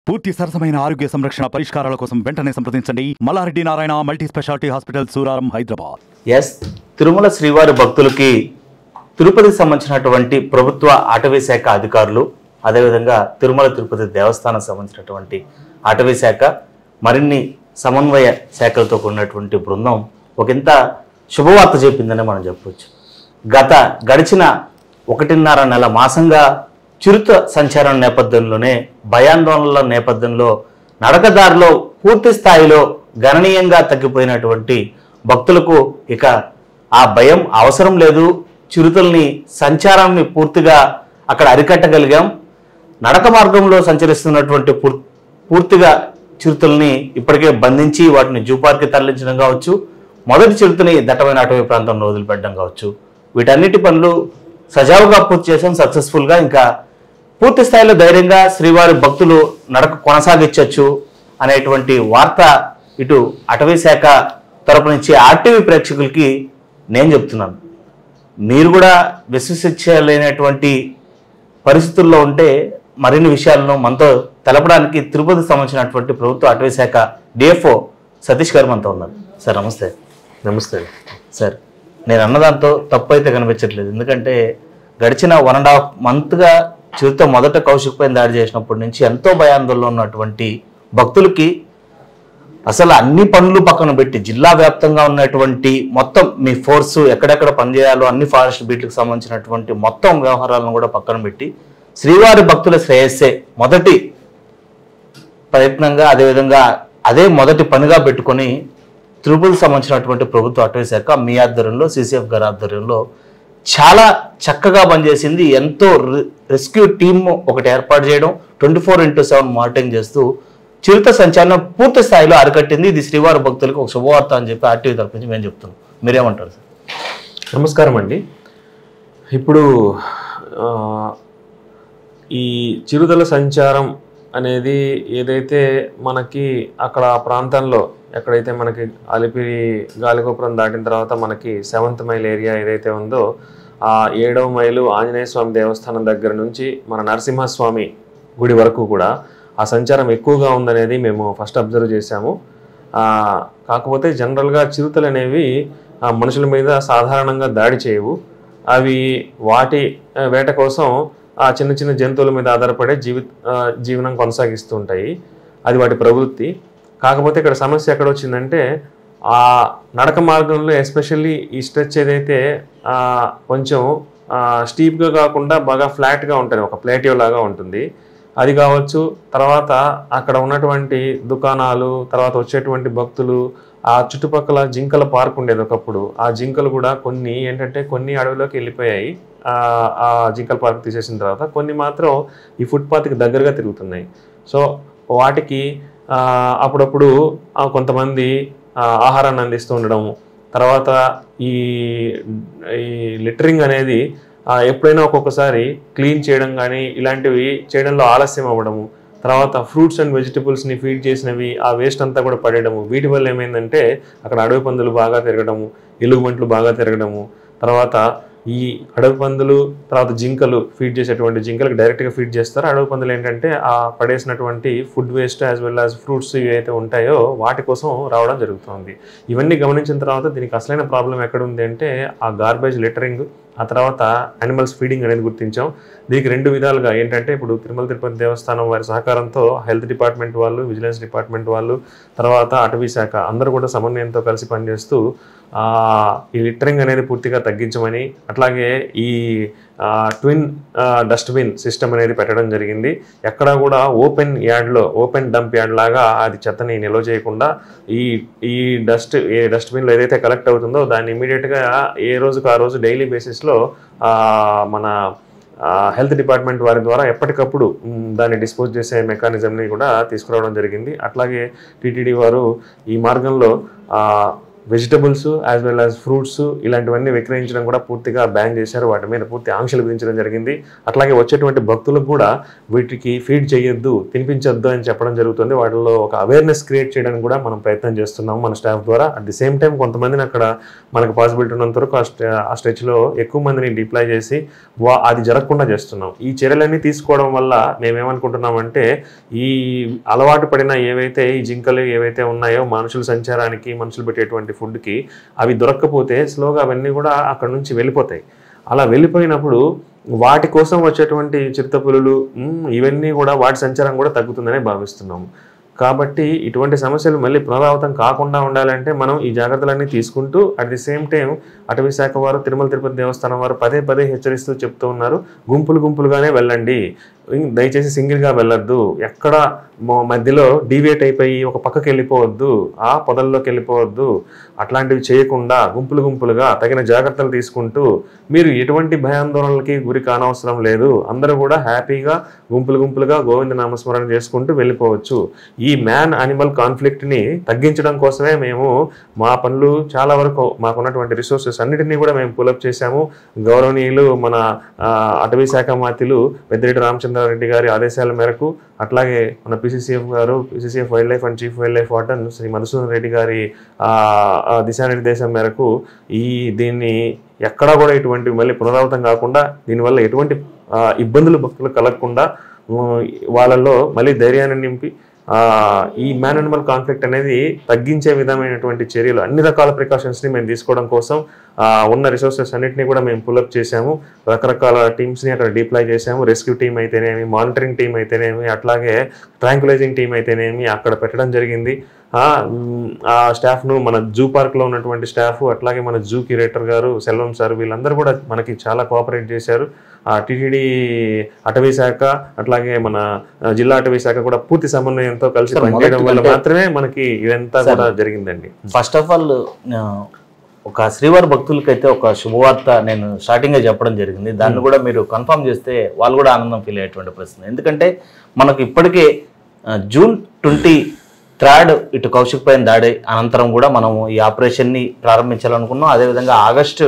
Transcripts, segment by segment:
పూర్తి సరసమైన ఆరోగ్య సంరక్షణ పరిష్కారాల కోసం వెంటనే సంప్రదించండి Malla Reddy Narayana multi speciality hospital Suraram Hyderabad ఎస్ తిరుమల శ్రీవారి భక్తులకి తిరుపతికి సంబంధించినటువంటి ప్రభుత్వ అటవీ శాఖ అధికారులు అదేవిధంగా తిరుమల తిరుపతి దేవస్థానం సంబంధించినటువంటి అటవీ శాఖ మరిన్ని సమన్వయ శాఖలతో కూడినటువంటి బృందం ఒకంత శుభవార్త చెప్పిందని మనం చెప్పవచ్చు గత గడిచిన ఒకటిన్నర నెల మాసంగా చిరుత సంచారం నేపథ్యంలోనే భయాందోళనల నేపథ్యంలో నడకదారిలో పూర్తి స్థాయిలో గణనీయంగా తగ్గిపోయినటువంటి భక్తులకు ఇక ఆ భయం అవసరం లేదు చిరుతల్ని సంచారాన్ని పూర్తిగా అక్కడ అరికట్టగలిగాం నడక మార్గంలో సంచరిస్తున్నటువంటి పూర్- పూర్తిగా చిరుతల్ని ఇప్పటికే బంధించి వాటిని జూ పార్క్కి తరలించడం కావచ్చు మొదటి చిరుతని దట్టమైన అటవీ ప్రాంతంలో వదిలిపెట్టడం కావచ్చు వీటన్నిటి పనులు సజావుగా పూర్తి చేసాం సక్సెస్ఫుల్గా ఇంకా పూర్తి స్థాయిలో ధైర్యంగా శ్రీవారి భక్తులు నడక కొనసాగించవచ్చు అనేటువంటి వార్త ఇటు అటవీ శాఖ తరపు నుంచి ఆర్టీవీ ప్రేక్షకులకి నేను చెప్తున్నాను మీరు కూడా విశ్వసించలేనటువంటి పరిస్థితుల్లో ఉంటే మరిన్ని విషయాలను మనతో తెలపడానికి తిరుపతికి సంబంధించినటువంటి ప్రభుత్వ అటవీ శాఖ డిఎఫ్ఓ సతీష్ గారు మనతో ఉన్నారు సార్ నమస్తే నమస్తే సార్ నేను అన్నదాంతో తప్పు అయితే కనిపించట్లేదు ఎందుకంటే గడిచిన వన్ అండ్ హాఫ్ మంత్గా చిరుత మొదట కౌశిక్ పైన దాడి చేసినప్పటి నుంచి ఎంతో భయాందోళనలో ఉన్నటువంటి భక్తులకి అసలు అన్ని పనులు పక్కన పెట్టి జిల్లా వ్యాప్తంగా ఉన్నటువంటి మొత్తం మీ ఫోర్స్ ఎక్కడెక్కడ పనిచేయాలో అన్ని ఫారెస్ట్ బీట్లకు సంబంధించినటువంటి మొత్తం వ్యవహారాలను కూడా పక్కన పెట్టి శ్రీవారి భక్తుల శ్రేయస్సే మొదటి ప్రయత్నంగా అదేవిధంగా అదే మొదటి పనిగా పెట్టుకొని తిరుపతికి సంబంధించినటువంటి ప్రభుత్వ అటవీ శాఖ మీ ఆధ్వర్యంలో సిసిఎఫ్ గారి ఆధ్వర్యంలో చాలా చక్కగా పనిచేసింది ఎంతో రి- రెస్క్యూ టీమ్ ఒకటి ఏర్పాటు చేయడం twenty four into seven monitoring చేస్తూ చిరుత సంచాలనం పూర్తి స్థాయిలో అరికట్టింది ఇది శ్రీవారి భక్తులకు ఒక శుభవార్త అని చెప్పి ఆర్టీవీ తరపు నుంచి మేము చెప్తున్నాం మీరేమంటారు సార్ నమస్కారం అండి ఇప్పుడు ఆ, ఈ చిరుతల సంచారం అనేది ఏదైతే మనకి అక్కడ ఆ ప్రాంతంలో ఎక్కడైతే మనకి అలిపిరి గాలిగోపురం దాటిన తర్వాత మనకి సెవెంత్ మైల్ ఏరియా ఏదైతే ఉందో ఆ ఏడవ మైలు ఆంజనేయ స్వామి దేవస్థానం దగ్గర నుంచి మన నరసింహస్వామి గుడి వరకు కూడా ఆ సంచారం ఎక్కువగా ఉందనేది మేము ఫస్ట్ అబ్జర్వ్ చేశాము ఆ, కాకపోతే జనరల్గా చిరుతలు అనేవి ఆ, మనుషుల మీద సాధారణంగా దాడి చేయవు అవి వాటి ఆ, వేట కోసం ఆ చిన్న చిన్న జంతువుల మీద ఆధారపడే జీవి ఆ, జీవనం కొనసాగిస్తూ ఉంటాయి అది వాటి ప్రవృత్తి కాకపోతే ఇక్కడ సమస్య ఎక్కడ వచ్చిందంటే ఆ నడక మార్గంలో ఎస్పెషల్లీ ఈ స్ట్రెచ్ ఏదైతే ఆ, కొంచెం స్టీప్గా కాకుండా బాగా ఫ్లాట్గా ఉంటుంది ఒక ప్లేటివ్ లాగా ఉంటుంది అది కావచ్చు తర్వాత అక్కడ ఉన్నటువంటి దుకాణాలు తర్వాత వచ్చేటువంటి భక్తులు ఆ చుట్టుపక్కల జింకల పార్క్ ఉండేది ఒకప్పుడు ఆ జింకలు కూడా కొన్ని ఏంటంటే కొన్ని అడవిలోకి వెళ్ళిపోయాయి ఆ ఆ జింకల పార్క్ తీసేసిన తర్వాత కొన్ని మాత్రం ఈ ఫుట్పాత్కి దగ్గరగా తిరుగుతున్నాయి సో వాటికి ఆ, అప్పుడప్పుడు ఆ, కొంతమంది ఆ, ఆహారాన్ని అందిస్తూ ఉండడం తర్వాత ఈ ఈ లిటరింగ్ అనేది ఆ, ఎప్పుడైనా ఒక్కొక్కసారి క్లీన్ చేయడం కానీ ఇలాంటివి చేయడంలో ఆలస్యం అవ్వడము తర్వాత ఫ్రూట్స్ అండ్ వెజిటబుల్స్ని ఫీడ్ చేసినవి ఆ వేస్ట్ అంతా కూడా పడేయడము వీటి వల్ల ఏమైందంటే అక్కడ అడవి పందులు బాగా తిరగడము ఎలుగుబంట్లు బాగా తిరగడము తర్వాత ఈ అడవి పందులు తర్వాత జింకలు ఫీడ్ చేసేటువంటి జింకలకు డైరెక్ట్గా ఫీడ్ చేస్తారు అడవి పందులు ఏంటంటే ఆ పడేసినటువంటి food waste as well as fruits ఏవైతే ఉంటాయో వాటి కోసం రావడం జరుగుతుంది ఇవన్నీ గమనించిన తర్వాత దీనికి అసలైన ప్రాబ్లం ఎక్కడ ఉంది అంటే ఆ గార్బేజ్ లిటరింగ్ ఆ తర్వాత యానిమల్స్ ఫీడింగ్ అనేది గుర్తించాం దీనికి రెండు విధాలుగా ఏంటంటే ఇప్పుడు తిరుమల తిరుపతి దేవస్థానం వారి సహకారంతో హెల్త్ డిపార్ట్మెంట్ వాళ్ళు విజిలెన్స్ డిపార్ట్మెంట్ వాళ్ళు తర్వాత అటవీ శాఖ అందరూ కూడా సమన్వయంతో కలిసి పనిచేస్తూ ఆ, ఈ లిటరింగ్ అనేది పూర్తిగా తగ్గించమని అట్లాగే ఈ ట్విన్ డస్ట్బిన్ సిస్టమ్ అనేది పెట్టడం జరిగింది ఎక్కడా కూడా ఓపెన్ యార్డ్లో ఓపెన్ డంప్ యార్డ్ లాగా అది చెత్తని నిల్వ చేయకుండా ఈ ఈ డస్ట్ ఏ డస్ట్బిన్లో ఏదైతే కలెక్ట్ అవుతుందో దాన్ని ఇమీడియట్గా ఏ రోజుకు ఆ రోజు డైలీ బేసిస్లో మన హెల్త్ డిపార్ట్మెంట్ వారి ద్వారా ఎప్పటికప్పుడు మ్, దాన్ని డిస్పోజ్ చేసే మెకానిజంని కూడా తీసుకురావడం జరిగింది అట్లాగే టీటీడీ వారు ఈ మార్గంలో ఆ, vegetables as well as fruits ఇలాంటివన్నీ విక్రయించడం కూడా పూర్తిగా బ్యాన్ చేశారు వాటి మీద పూర్తి ఆంక్షలు విధించడం జరిగింది అట్లాగే వచ్చేటువంటి భక్తులకు కూడా వీటికి ఫీడ్ చేయొద్దు తినిపించొద్దు అని చెప్పడం జరుగుతుంది వాటిలో ఒక అవేర్నెస్ క్రియేట్ చేయడానికి కూడా మనం ప్రయత్నం చేస్తున్నాము మన స్టాఫ్ ద్వారా అట్ ది సేమ్ టైం కొంతమందిని అక్కడ మనకు పాసిబిలిటీ ఉన్నంత వరకు ఆ స్ట- ఆ స్ట్రెచ్లో ఎక్కువ మందిని డిప్లాయ్ చేసి వా అది జరగకుండా చేస్తున్నాం ఈ చర్యలన్నీ తీసుకోవడం వల్ల మేమేమనుకుంటున్నామంటే ఈ అలవాటు పడిన ఏవైతే ఈ జింకలు ఏవైతే ఉన్నాయో మనుషుల సంచారానికి మనుషులు పెట్టేటువంటి ఫుడ్కి అవి దొరక్కపోతే స్లోగా అవన్నీ కూడా అక్కడ నుంచి వెళ్ళిపోతాయి అలా వెళ్ళిపోయినప్పుడు వాటి కోసం వచ్చేటువంటి చిరుతపులులు మ్, ఇవన్నీ కూడా వాటి సంచారం కూడా తగ్గుతుందని భావిస్తున్నాము కాబట్టి ఇటువంటి సమస్యలు మళ్ళీ పునరావృతం కాకుండా ఉండాలంటే మనం ఈ జాగ్రత్తలన్నీ తీసుకుంటూ అట్ ది సేమ్ టైం అటవీ శాఖ వారు తిరుమల తిరుపతి దేవస్థానం వారు పదే పదే హెచ్చరిస్తూ చెప్తూ ఉన్నారు గుంపులు గుంపులుగానే వెళ్ళండి ఇం- దయచేసి సింగిల్గా వెళ్ళొద్దు ఎక్కడ మ- మధ్యలో డీవియేట్ అయిపోయి ఒక పక్కకి వెళ్ళిపోవద్దు ఆ పొదల్లోకి వెళ్ళిపోవద్దు అట్లాంటివి చేయకుండా గుంపులు గుంపులుగా తగిన జాగ్రత్తలు తీసుకుంటూ మీరు ఎటువంటి భయాందోళనలకి గురి కానవసరం లేదు అందరూ కూడా హ్యాపీగా గుంపులు గుంపులుగా గోవింద నామస్మరణ చేసుకుంటూ వెళ్ళిపోవచ్చు ఈ మ్యాన్ అనిమల్ కాన్ఫ్లిక్ట్ని తగ్గించడం కోసమే మేము మా పనులు చాలా వరకు మాకున్నటువంటి రిసోర్సెస్ అన్నిటినీ కూడా మేము పులప్ చేశాము గౌరవనీయులు మన ఆ, అటవీ శాఖ మాత్యులు పెద్దిరెడ్డి రామచంద్రారెడ్డి గారి ఆదేశాల మేరకు అట్లాగే మన పిసిసిఎఫ్ గారు PCCF wildlife and chief wildlife warden Shri Madhusudan Reddy గారి ఆ, ఆ, దిశానిర్దేశం మేరకు ఈ దీన్ని ఎక్కడా కూడా ఇటువంటి మళ్ళీ పునరావృతం కాకుండా దీనివల్ల ఎటువంటి ఆ, ఇబ్బందులు భక్తులు కలగకుండా ఉమ్, వాళ్ళల్లో మళ్ళీ ధైర్యాన్ని నింపి ఆ, ఈ మ్యాన్ అనిమల్ కాన్ఫ్లిక్ట్ అనేది తగ్గించే విధమైనటువంటి చర్యలు అన్ని రకాల ప్రికాషన్స్ని మేము తీసుకోవడం కోసం ఆ, ఉన్న రిసోర్సెస్ అన్నిటిని కూడా మేము పుల్అప్ చేశాము రకరకాల టీమ్స్ని అక్కడ డిప్లాయ్ చేశాము రెస్క్యూ టీం అయితేనేమి మానిటరింగ్ టీం అయితేనేమి అట్లాగే ట్రాంకులైజింగ్ టీం అయితేనేమి అక్కడ పెట్టడం జరిగింది ఆ, మ్, ఆ స్టాఫ్ను మన జూ పార్క్లో ఉన్నటువంటి స్టాఫ్ అట్లాగే మన జూ క్యూరేటర్ గారు సెల్వం సార్ వీళ్ళందరూ కూడా మనకి చాలా కోఆపరేట్ చేశారు ఆ టీటీడీ అటవీ శాఖ అట్లాగే మన ఆ, జిల్లా అటవీ శాఖ కూడా పూర్తి సమన్వయంతో కలిసి సార్, పనిచేయడం మొదటి వల్ల అంటే- మాత్రమే మనకి ఇదంతా సార్, కూడా జరిగిందండి ఫస్ట్ ఆఫ్ ఆల్ ఒక శ్రీవారి భక్తులకైతే ఒక శుభవార్త నేను స్టార్టింగే చెప్పడం జరిగింది దాన్ని కూడా మీరు కన్ఫర్మ్ చేస్తే వాళ్ళు కూడా ఆనందం ఫీల్ అయ్యేటువంటి ప్రశ్న ఎందుకంటే మనకు ఇప్పటికే ఆ, జూన్ ట్వంటీ థర్డ్ ఇటు కౌశిక్ పైన దాడి అనంతరం కూడా మనం ఈ ఆపరేషన్ని ప్రారంభించాలనుకున్నాం అదేవిధంగా ఆగస్టు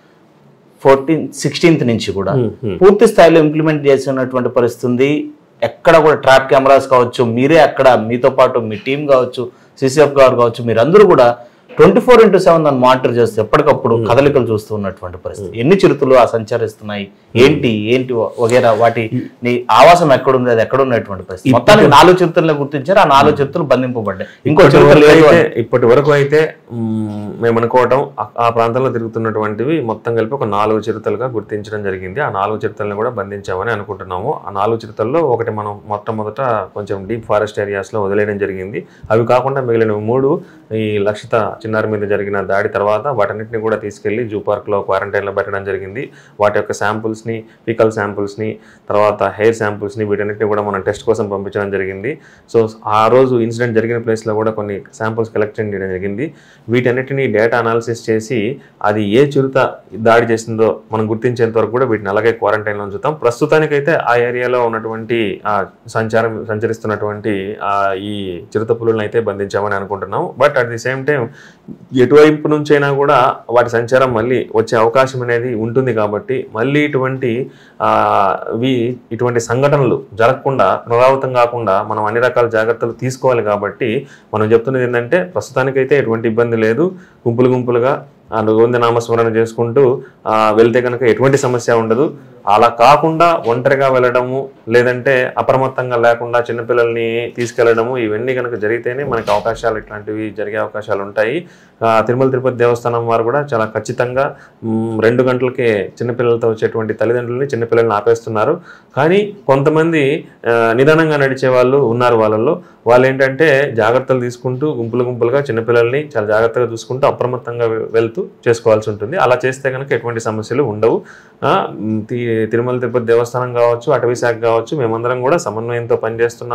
ఫోర్టీన్ సిక్స్టీన్త్ నుంచి కూడా Hmm, hmm. పూర్తి స్థాయిలో ఇంప్లిమెంట్ చేసినటువంటి పరిస్థితి ఉంది ఎక్కడ కూడా ట్రాప్ కెమెరాస్ కావచ్చు మీరే అక్కడ మీతో పాటు మీ టీం కావచ్చు సిసిఎఫ్ గారు కావచ్చు మీరందరూ కూడా ట్వంటీ ఫోర్ ఇంటూ సెవెన్ దాన్ని మానిటర్ చేస్తూ ఎప్పటికప్పుడు కదలికలు చూస్తూ ఉన్నటువంటి పరిస్థితి ఎన్ని చిరుతులు ఆ సంచరిస్తున్నాయి ఏంటి ఏంటి వగేరా వాటి నీ ఆవాసం ఎక్కడుంది అది ఎక్కడ ఉన్నటువంటి పరిస్థితి మొత్తానికి నాలుగు చిరుతలను గుర్తించారు ఆ నాలుగు చిరుతలు బంధింపబడ్డాయి ఇంకో ఇప్పటి చిరుత వరకు లేదు అయితే అని. ఇప్పటి వరకు అయితే మ్, మేము అనుకోవటం ఆ- ఆ ప్రాంతంలో తిరుగుతున్నటువంటివి మొత్తం కలిపి ఒక నాలుగు చిరుతలుగా గుర్తించడం జరిగింది ఆ నాలుగు చిరుతలను కూడా బంధించామని అనుకుంటున్నాము ఆ నాలుగు చిరుతల్లో ఒకటి మనం మొట్టమొదట కొంచెం డీప్ ఫారెస్ట్ ఏరియాస్ లో వదిలేయడం జరిగింది అవి కాకుండా మిగిలిన మూడు ఈ లక్షిత చిన్నారి మీద జరిగిన దాడి తర్వాత వాటన్నిటిని కూడా తీసుకెళ్లి జూ పార్క్ లో క్వారంటైన్ లో పెట్టడం జరిగింది వాటి యొక్క శాంపుల్స్ ని పికల్ శాంపుల్స్ ని తర్వాత హెయిర్ శాంపుల్స్ ని వీటన్నిటిని కూడా మనం టెస్ట్ కోసం పంపించడం జరిగింది సో ఆ రోజు ఇన్సిడెంట్ జరిగిన ప్లేస్ లో కూడా కొన్ని శాంపుల్స్ కలెక్ట్ చేయడం జరిగింది వీటన్నిటిని డేటా అనాలిసిస్ చేసి అది ఏ చిరుత దాడి చేసిందో మనం గుర్తించేంత వరకు కూడా వీటిని అలాగే క్వారంటైన్లో ఉంచుతాం ప్రస్తుతానికైతే ఆ ఏరియాలో ఉన్నటువంటి ఆ సంచారం సంచరిస్తున్నటువంటి ఆ ఈ చిరుత పులులను అయితే బంధించామని అనుకుంటున్నాం but at the same time ఎటువైపు నుంచైనా కూడా వాటి సంచారం మళ్ళీ వచ్చే అవకాశం అనేది ఉంటుంది కాబట్టి మళ్ళీ ఇటువంటి ఆ, ఇవి ఇటువంటి సంఘటనలు జరగకుండా పునరావృతం కాకుండా మనం అన్ని రకాల జాగ్రత్తలు తీసుకోవాలి కాబట్టి మనం చెప్తున్నది ఏంటంటే ప్రస్తుతానికైతే ఎటువంటి ఇబ్బంది లేదు గుంపులు గుంపులుగా ఆ గోవింద నామస్మరణ చేసుకుంటూ ఆ, వెళ్తే కనుక ఎటువంటి సమస్య ఉండదు అలా కాకుండా ఒంటరిగా వెళ్ళడము లేదంటే అప్రమత్తంగా లేకుండా చిన్నపిల్లల్ని తీసుకెళ్లడము ఇవన్నీ కనుక జరిగితేనే మనకి అవకాశాలు ఇట్లాంటివి జరిగే అవకాశాలు ఉంటాయి ఆ, తిరుమల తిరుపతి దేవస్థానం వారు కూడా చాలా ఖచ్చితంగా మ్, రెండు గంటలకే చిన్నపిల్లలతో వచ్చేటువంటి తల్లిదండ్రులని చిన్నపిల్లల్ని ఆపేస్తున్నారు కానీ కొంతమంది ఆ, నిదానంగా నడిచే వాళ్ళు ఉన్నారు వాళ్ళల్లో వాళ్ళు ఏంటంటే జాగ్రత్తలు తీసుకుంటూ గుంపులు గుంపులుగా చిన్నపిల్లల్ని చాలా జాగ్రత్తగా చూసుకుంటూ అప్రమత్తంగా వె- వెళ్తూ చేసుకోవాల్సి ఉంటుంది అలా చేస్తే కనుక ఎటువంటి సమస్యలు ఉండవు ఆ, మ్, తి- తిరుమల తిరుపతి దేవస్థానం కావచ్చు అటవీ శాఖ కావచ్చు మేమందరం కూడా సమన్వయంతో పనిచేస్తున్నాము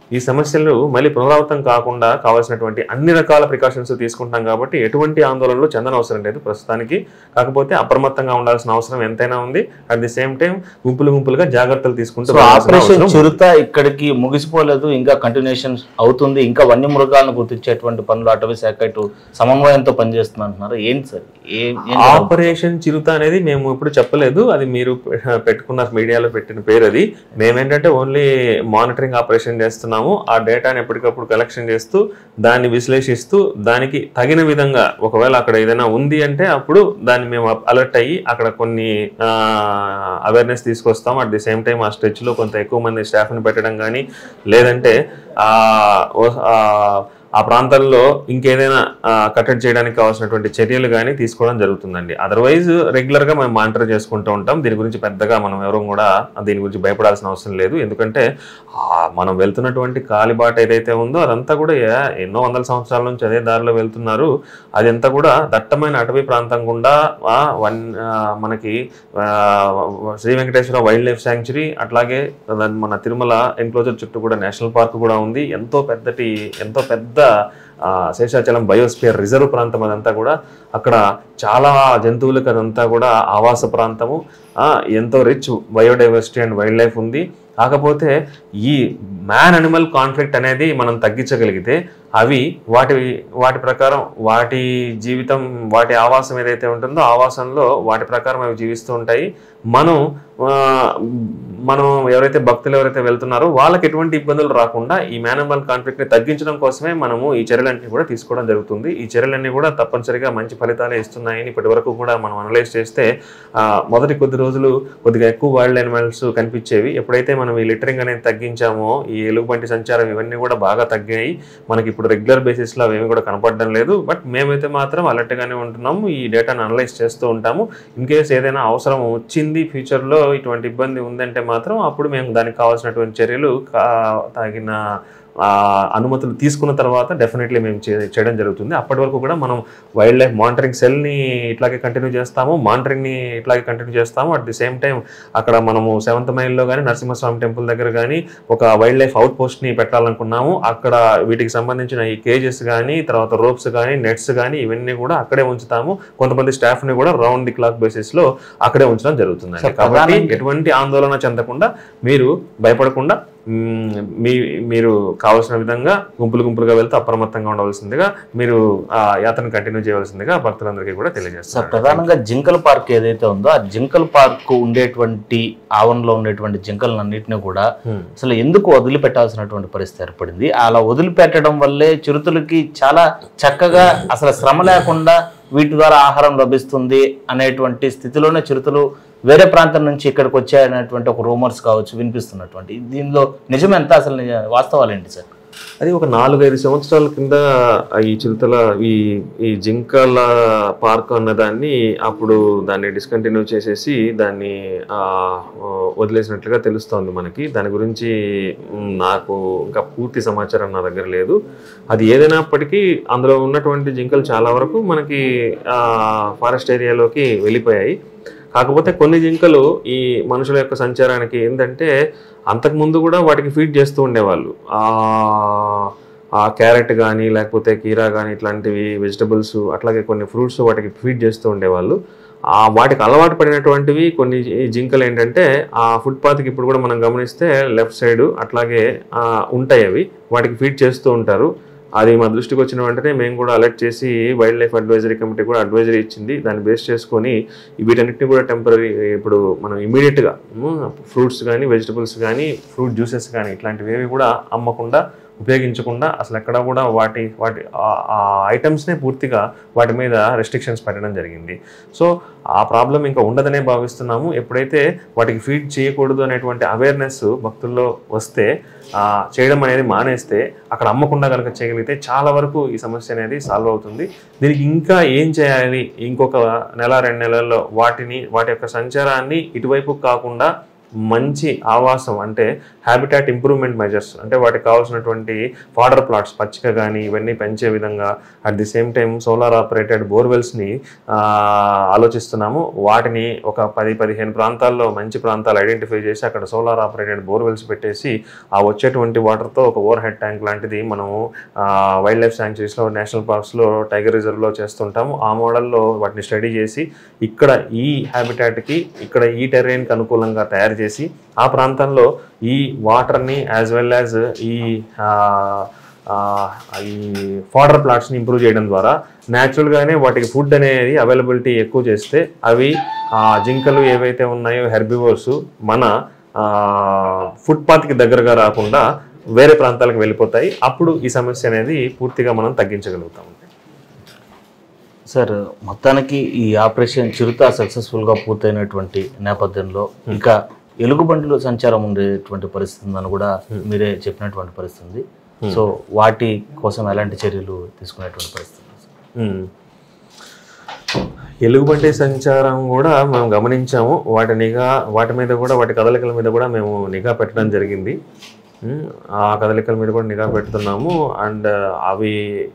ఈ సమస్యలు మళ్ళీ పునరావృతం కాకుండా కావాల్సినటువంటి అన్ని రకాల ప్రికాషన్స్ తీసుకుంటాం కాబట్టి ఎటువంటి ఆందోళనలు చెందనవసరం లేదు ప్రస్తుతానికి కాకపోతే అప్రమత్తంగా ఉండాల్సిన అవసరం ఎంతైనా ఉంది అట్ ది సేమ్ టైం గుంపులు గుంపులుగా జాగ్రత్తలు తీసుకుంటూ సో వెళ్ళాల్సిన ఆపరేషన్ అవసరం ఉంది. చిరుత ఇక్కడికి ముగిసిపోలేదు ఇంకా కంటిన్యూషన్ అవుతుంది ఇంకా వన్యమృగాలను గుర్తించేటువంటి పనులు అటవీ శాఖ ఇటు సమన్వయంతో పనిచేస్తుంది అంటున్నారు ఏంటి సార్ ఏ- ఏం జరుగుతుంది? ఆపరేషన్ చిరుత అనేది మేము ఇప్పుడు చెప్పలేదు అది మీరు పె- పెట్టుకున్న మీడియాలో పెట్టిన పేరు అది మేమేంటంటే ఓన్లీ మానిటరింగ్ ఆపరేషన్ చేస్తున్నాము ఆ డేటాని ఎప్పటికప్పుడు కలెక్షన్ చేస్తూ దాన్ని విశ్లేషిస్తూ దానికి తగిన విధంగా ఒకవేళ అక్కడ ఏదైనా ఉంది అంటే అప్పుడు దాన్ని మేము అలర్ట్ అయ్యి అక్కడ కొన్ని అవేర్నెస్ తీసుకొస్తాం అట్ ది సేమ్ టైం ఆ స్ట్రెచ్లో కొంత ఎక్కువ మంది స్టాఫ్ని పెట్టడం కానీ లేదంటే ఆ ఓ- ఆ ఆ ప్రాంతాల్లో ఇంకేదైనా ఆ, కట్టడి చేయడానికి కావాల్సినటువంటి చర్యలు కానీ తీసుకోవడం జరుగుతుందండి అదర్వైజ్ రెగ్యులర్గా మేము మానిటర్ చేసుకుంటూ ఉంటాం దీని గురించి పెద్దగా మనం ఎవరు కూడా దీని గురించి భయపడాల్సిన అవసరం లేదు ఎందుకంటే ఆ, మనం వెళ్తున్నటువంటి కాలిబాట ఏదైతే ఉందో అదంతా కూడా ఏ- ఎన్నో వందల సంవత్సరాల నుంచి అదే దారిలో వెళ్తున్నారు అదంతా కూడా దట్టమైన అటవీ ప్రాంతం గుండా ఆ, వన్ ఆ, మనకి ఆ, Shri Venkateswara wildlife sanctuary అట్లాగే దాని మన తిరుమల ఎన్క్లోజర్ చుట్టూ కూడా నేషనల్ పార్క్ కూడా ఉంది ఎంతో పెద్దటి ఎంతో పెద్ద ఆ, శేషాచలం బయోస్పియర్ రిజర్వ్ ప్రాంతం అదంతా కూడా అక్కడ చాలా జంతువులకు అదంతా కూడా ఆవాస ప్రాంతము ఆ, ఎంతో rich biodiversity and wildlife ఉంది కాకపోతే ఈ మ్యాన్ అనిమల్ కాన్ఫ్లిక్ట్ అనేది మనం తగ్గించగలిగితే అవి వాటి వాటి ప్రకారం వాటి జీవితం వాటి ఆవాసం ఏదైతే ఉంటుందో ఆవాసంలో వాటి ప్రకారం అవి జీవిస్తూ ఉంటాయి మనం ఆ, మనం ఎవరైతే భక్తులు ఎవరైతే వెళ్తున్నారో వాళ్ళకి ఎటువంటి ఇబ్బందులు రాకుండా ఈ మ్యానమల్ కాన్ఫ్లిక్ట్ ని తగ్గించడం కోసమే మనము ఈ చర్యలన్నీ కూడా తీసుకోవడం జరుగుతుంది ఈ చర్యలన్నీ కూడా తప్పనిసరిగా మంచి ఫలితాలే ఇస్తున్నాయని ఇప్పటి వరకు కూడా మనం అనలైజ్ చేస్తే ఆ, మొదటి కొద్ది రోజులు కొద్దిగా ఎక్కువ వైల్డ్ అనిమల్స్ కనిపించేవి ఎప్పుడైతే మనం ఈ లిటరింగ్ అనేది తగ్గించామో ఈ ఎలుగుబంటి సంచారం ఇవన్నీ కూడా బాగా తగ్గాయి మనకి ఇప్పుడు రెగ్యులర్ బేసిస్లో అవేమి కూడా కనపడడం లేదు బట్ మేమైతే మాత్రం alert గానే ఉంటున్నాము ఈ డేటాను అనలైజ్ చేస్తూ ఉంటాము ఇన్ కేస్ ఏదైనా అవసరం వచ్చింది ఫ్యూచర్లో ఇటువంటి ఇబ్బంది ఉందంటే మాత్రం అప్పుడు మేము దానికి కావాల్సినటువంటి చర్యలు కా- తగిన ఆ, అనుమతులు తీసుకున్న తర్వాత డెఫినెట్లీ మేము చే- చేయడం జరుగుతుంది అప్పటి వరకు కూడా మనం వైల్డ్ లైఫ్ మానిటరింగ్ సెల్ని ఇట్లాగే కంటిన్యూ చేస్తాము మానిటరింగ్ని ఇట్లాగే కంటిన్యూ చేస్తాము అట్ ది సేమ్ టైం అక్కడ మనము సెవెంత్ మైల్లో కానీ నరసింహస్వామి టెంపుల్ దగ్గర కానీ ఒక వైల్డ్ లైఫ్ అవుట్ పోస్ట్ని పెట్టాలనుకున్నాము అక్కడ వీటికి సంబంధించిన ఈ కేజెస్ కానీ తర్వాత రోప్స్ కానీ నెట్స్ కానీ ఇవన్నీ కూడా అక్కడే ఉంచుతాము కొంతమంది స్టాఫ్ని కూడా రౌండ్ ది క్లాక్ బేసిస్లో అక్కడే ఉంచడం జరుగుతుంది సార్, కాబట్టి ప్రధానంగా- ఎటువంటి ఆందోళన చెందకుండా మీరు భయపడకుండా మ్మ్, మీ మీరు కావాల్సిన విధంగా గుంపులు గుంపులుగా వెళ్తే అప్రమత్తంగా ఉండవలసిందిగా మీరు ఆ యాత్రను కంటిన్యూ చేయవలసిందిగా భక్తులందరికీ కూడా సార్ తెలియజేస్తారు ప్రధానంగా జింకల్ పార్క్ ఏదైతే ఉందో ఆ జింకల్ పార్క్ ఉండేటువంటి ఆవరణలో ఉండేటువంటి జింకలన్నింటినీ కూడా అసలు ఎందుకు వదిలిపెట్టాల్సినటువంటి పరిస్థితి ఏర్పడింది అలా వదిలిపెట్టడం వల్లే చిరుతలకి చాలా చక్కగా అసలు శ్రమ లేకుండా వీటి ద్వారా ఆహారం లభిస్తుంది అనేటువంటి స్థితిలోనే చిరుతలు వేరే ప్రాంతం నుంచి ఇక్కడికి వచ్చాయనేటువంటి ఒక రూమర్స్ కావచ్చు వినిపిస్తున్నటువంటి దీనిలో నిజం ఎంత అసలు నిజ- వాస్తవాలు ఏంటి సార్ అది ఒక నాలుగైదు సంవత్సరాల కింద ఈ చిరుతల ఈ ఈ జింకల పార్క్ అన్న దాన్ని అప్పుడు దాన్ని డిస్కంటిన్యూ చేసేసి దాన్ని ఆ, వదిలేసినట్లుగా తెలుస్తోంది మనకి దాని గురించి మ్, నాకు ఇంకా పూర్తి సమాచారం నా దగ్గర లేదు అది ఏదైనప్పటికీ అందులో ఉన్నటువంటి జింకలు చాలా వరకు మనకి ఫారెస్ట్ ఏరియాలోకి వెళ్ళిపోయాయి కాకపోతే కొన్ని జింకలు ఈ మనుషుల యొక్క సంచారానికి ఏంటంటే అంతకుముందు కూడా వాటికి ఫీడ్ చేస్తూ ఉండేవాళ్ళు ఆ ఆ క్యారెట్ కానీ లేకపోతే కీరా కానీ ఇట్లాంటివి వెజిటబుల్స్ అట్లాగే కొన్ని ఫ్రూట్స్ వాటికి ఫీడ్ చేస్తూ ఉండేవాళ్ళు ఆ వాటికి అలవాటు పడినటువంటివి కొన్ని ఈ జింకలు ఏంటంటే ఆ ఫుట్పాత్కి ఇప్పుడు కూడా మనం గమనిస్తే లెఫ్ట్ సైడ్ అట్లాగే ఆ, ఉంటాయి అవి వాటికి ఫీడ్ చేస్తూ ఉంటారు అది మా దృష్టికి వచ్చిన వెంటనే మేము కూడా అలర్ట్ చేసి వైల్డ్ లైఫ్ అడ్వైజరీ కమిటీ కూడా అడ్వైజరీ ఇచ్చింది దాన్ని బేస్ చేసుకొని వీటన్నిటిని కూడా టెంపరీ ఇప్పుడు మనం ఇమీడియట్గా ఫ్రూట్స్ కానీ వెజిటబుల్స్ కానీ ఫ్రూట్ జ్యూసెస్ కానీ ఇట్లాంటివి ఏవి కూడా అమ్మకుండా ఉపయోగించకుండా అసలు ఎక్కడ కూడా వాటి వాటి ఆ- ఆ ఐటమ్స్నే పూర్తిగా వాటి మీద రెస్ట్రిక్షన్స్ పెట్టడం జరిగింది సో ఆ ప్రాబ్లం ఇంకా ఉండదనే భావిస్తున్నాము ఎప్పుడైతే వాటికి ఫీడ్ చేయకూడదు అనేటువంటి అవేర్నెస్ భక్తుల్లో వస్తే ఆ, చేయడం అనేది మానేస్తే అక్కడ అమ్మకుండా కనుక చేయగలిగితే చాలా వరకు ఈ సమస్య అనేది సాల్వ్ అవుతుంది దీనికి ఇంకా ఏం చేయాలి ఇంకొక నెల రెండు నెలల్లో వాటిని వాటి యొక్క సంచారాన్ని ఇటువైపు కాకుండా మంచి ఆవాసం అంటే హ్యాబిటాట్ ఇంప్రూవ్మెంట్ మెజర్స్ అంటే వాటికి కావాల్సినటువంటి ఫాడర్ ప్లాట్స్ పచ్చిక కానీ ఇవన్నీ పెంచే విధంగా at the same time solar operated బోర్వెల్స్ని ఆలోచిస్తున్నాము వాటిని ఒక పది పదిహేను ప్రాంతాల్లో మంచి ప్రాంతాలు ఐడెంటిఫై చేసి అక్కడ సోలార్ ఆపరేటెడ్ బోర్వెల్స్ పెట్టేసి ఆ వచ్చేటువంటి వాటర్తో ఒక ఓవర్ హెడ్ ట్యాంక్ లాంటిది మనము వైల్డ్ లైఫ్ శాంక్చురీస్లో నేషనల్ పార్క్స్లో టైగర్ రిజర్వ్లో చేస్తుంటాము ఆ మోడల్లో వాటిని స్టడీ చేసి ఇక్కడ ఈ హ్యాబిటాట్కి ఇక్కడ ఈ టెర్రైన్కి అనుకూలంగా తయారు చేసి ఆ ప్రాంతంలో ఈ వాటర్ని యాజ్ వెల్ యాజ్ ఈ ఆ, ఆ, ఈ ఫాడర్ ప్లాట్స్ని ఇంప్రూవ్ చేయడం ద్వారా న్యాచురల్గానే వాటికి ఫుడ్ అనేది అవైలబిలిటీ ఎక్కువ చేస్తే అవి ఆ జింకలు ఏవైతే ఉన్నాయో హెర్బివోర్స్ మన ఫుట్పాత్కి దగ్గరగా రాకుండా వేరే ప్రాంతాలకు వెళ్ళిపోతాయి అప్పుడు ఈ సమస్య అనేది పూర్తిగా మనం తగ్గించగలుగుతాం సార్ మొత్తానికి ఈ ఆపరేషన్ చిరుత సక్సెస్ఫుల్ గా పూర్తయినటువంటి నేపథ్యంలో ఇంకా ఎలుగుబంట్లు సంచారం ఉండేటువంటి పరిస్థితి ఉందని కూడా మీరే చెప్పినటువంటి పరిస్థితి ఉంది సో వాటి కోసం ఎలాంటి చర్యలు తీసుకునేటువంటి పరిస్థితి ఉంది సార్? ఉమ్. ఎలుగుబంటి సంచారం కూడా మేము గమనించాము వాటి నిఘా వాటి మీద కూడా వాటి కదలికల మీద కూడా మేము నిఘా పెట్టడం జరిగింది ఉమ్, ఆ కదలికల మీద కూడా నిఘా పెడుతున్నాము అండ్ అవి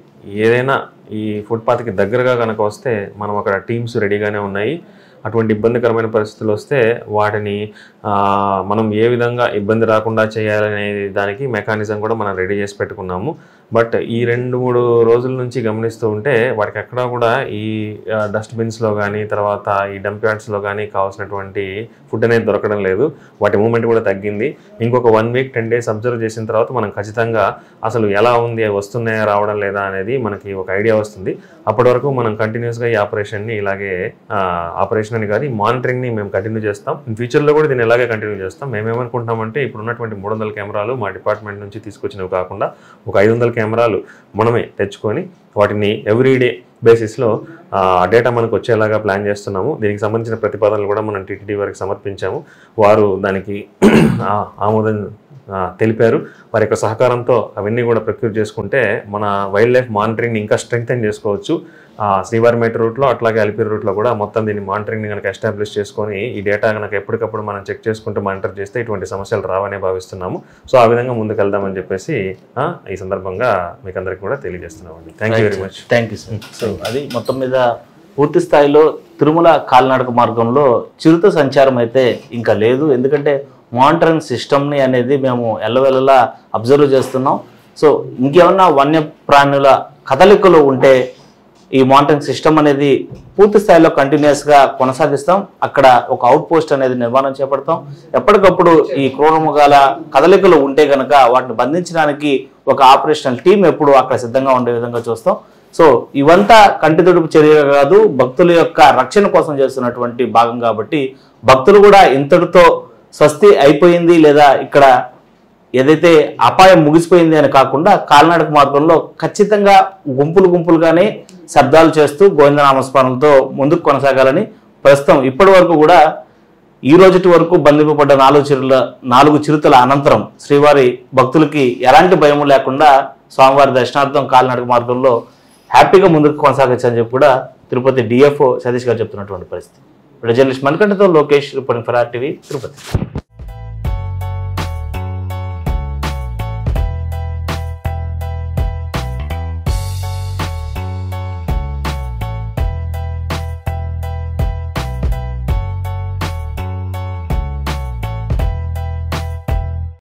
ఏదైనా ఈ ఫుట్పాత్కి దగ్గరగా కనుక వస్తే మనం అక్కడ టీమ్స్ రెడీగానే ఉన్నాయి అటువంటి ఇబ్బందికరమైన పరిస్థితులు వస్తే వాటిని ఆ, మనం ఏ విధంగా ఇబ్బంది రాకుండా చేయాలనే దానికి మెకానిజం కూడా మనం రెడీ చేసి పెట్టుకున్నాము బట్ ఈ రెండు మూడు రోజుల నుంచి గమనిస్తూ ఉంటే వాటికి ఎక్కడా కూడా ఈ డస్ట్బిన్స్లో కానీ తర్వాత ఈ డంప్ యార్డ్స్లో కానీ కావాల్సినటువంటి ఫుడ్ అనేది దొరకడం లేదు వాటి మూమెంట్ కూడా తగ్గింది ఇంకొక one week ten days observe చేసిన తర్వాత మనం ఖచ్చితంగా అసలు ఎలా ఉంది అవి వస్తున్నాయా రావడం లేదా అనేది మనకి ఒక ఐడియా వస్తుంది అప్పటి వరకు మనం కంటిన్యూస్గా ఈ ఆపరేషన్ని ఇలాగే ఆపరేషన్ అని కాదు ఈ మానిటరింగ్ని మేము కంటిన్యూ చేస్తాం ఇన్ ఫ్యూచర్లో కూడా దీన్ని ఇలాగే కంటిన్యూ చేస్తాం మేమేమనుకుంటామంటే ఇప్పుడు ఉన్నటువంటి మూడు వందల కెమెరాలు మా డిపార్ట్మెంట్ నుంచి తీసుకొచ్చినవి కాకుండా ఒక ఐదు వందల కెమెరాలు మనమే తెచ్చుకొని వాటిని ఎవ్రీడే బేసిస్లో ఆ డేటా మనకు వచ్చేలాగా ప్లాన్ చేస్తున్నాము దీనికి సంబంధించిన ప్రతిపాదనలు కూడా మనం టీటీడీ వారికి సమర్పించాము వారు దానికి ఆ, ఆమోదం ఆ, తెలిపారు వారి యొక్క సహకారంతో అవన్నీ కూడా ప్రొక్యూర్ చేసుకుంటే మన వైల్డ్ లైఫ్ మానిటరింగ్ని ఇంకా స్ట్రెంగ్తెన్ చేసుకోవచ్చు ఆ, శ్రీవారిమేట రూట్లో అట్లాగే అలిపిరి రూట్లో కూడా మొత్తం దీన్ని మానిటరింగ్ని కనుక ఎస్టాబ్లిష్ చేసుకొని ఈ డేటా కనుక ఎప్పటికప్పుడు మనం చెక్ చేసుకుంటూ మానిటర్ చేస్తే ఇటువంటి సమస్యలు రావనే భావిస్తున్నాము సో ఆ విధంగా ముందుకు వెళ్దామని చెప్పేసి ఆ, ఈ సందర్భంగా మీకు అందరికీ కూడా తెలియజేస్తున్నామండి thank you very much thank you sir so అది మొత్తం మీద పూర్తి స్థాయిలో తిరుమల కాలినడక మార్గంలో చిరుత సంచారం అయితే ఇంకా లేదు ఎందుకంటే మానిటరింగ్ సిస్టమ్ని అనేది మేము ఎల్లవెల్లలా అబ్జర్వ్ చేస్తున్నాం సో ఇంకేమన్నా వన్యప్రాణుల కదలికలు ఉంటే ఈ మానిటరింగ్ సిస్టమ్ అనేది పూర్తి స్థాయిలో కంటిన్యూస్గా కొనసాగిస్తాం అక్కడ ఒక అవుట్ పోస్ట్ అనేది నిర్మాణం చేపడతాం ఎప్పటికప్పుడు ఈ క్రూరముగాల కదలికలు ఉంటే కనుక వాటిని బంధించడానికి ఒక ఆపరేషనల్ టీం ఎప్పుడు అక్కడ సిద్ధంగా ఉండే విధంగా చూస్తాం సో ఇవంతా కంటి తుడుపు చర్య కాదు భక్తుల యొక్క రక్షణ కోసం చేస్తున్నటువంటి భాగం కాబట్టి భక్తులు కూడా ఇంతటితో స్వస్తి అయిపోయింది లేదా ఇక్కడ ఏదైతే అపాయం ముగిసిపోయింది అని కాకుండా కాలినడక మార్గంలో ఖచ్చితంగా గుంపులు గుంపులుగానే శబ్దాలు చేస్తూ గోవిందనామస్మరణలతో ముందుకు కొనసాగాలని ప్రస్తుతం ఇప్పటి వరకు కూడా ఈ రోజుటి వరకు బంధింపబడ్డ నాలుగు చిరుల నాలుగు చిరుతల అనంతరం శ్రీవారి భక్తులకి ఎలాంటి భయం లేకుండా స్వామివారి దర్శనార్థం కాలినడక మార్గంలో హ్యాపీగా ముందుకు కొనసాగచ్చని చెప్పి కూడా తిరుపతి డిఎఫ్ఓ సతీష్ గారు చెప్తున్నటువంటి పరిస్థితి ఇప్పుడు జర్నలిస్ట్ మణికంఠతో Lokesh reporting for RTV Tirupati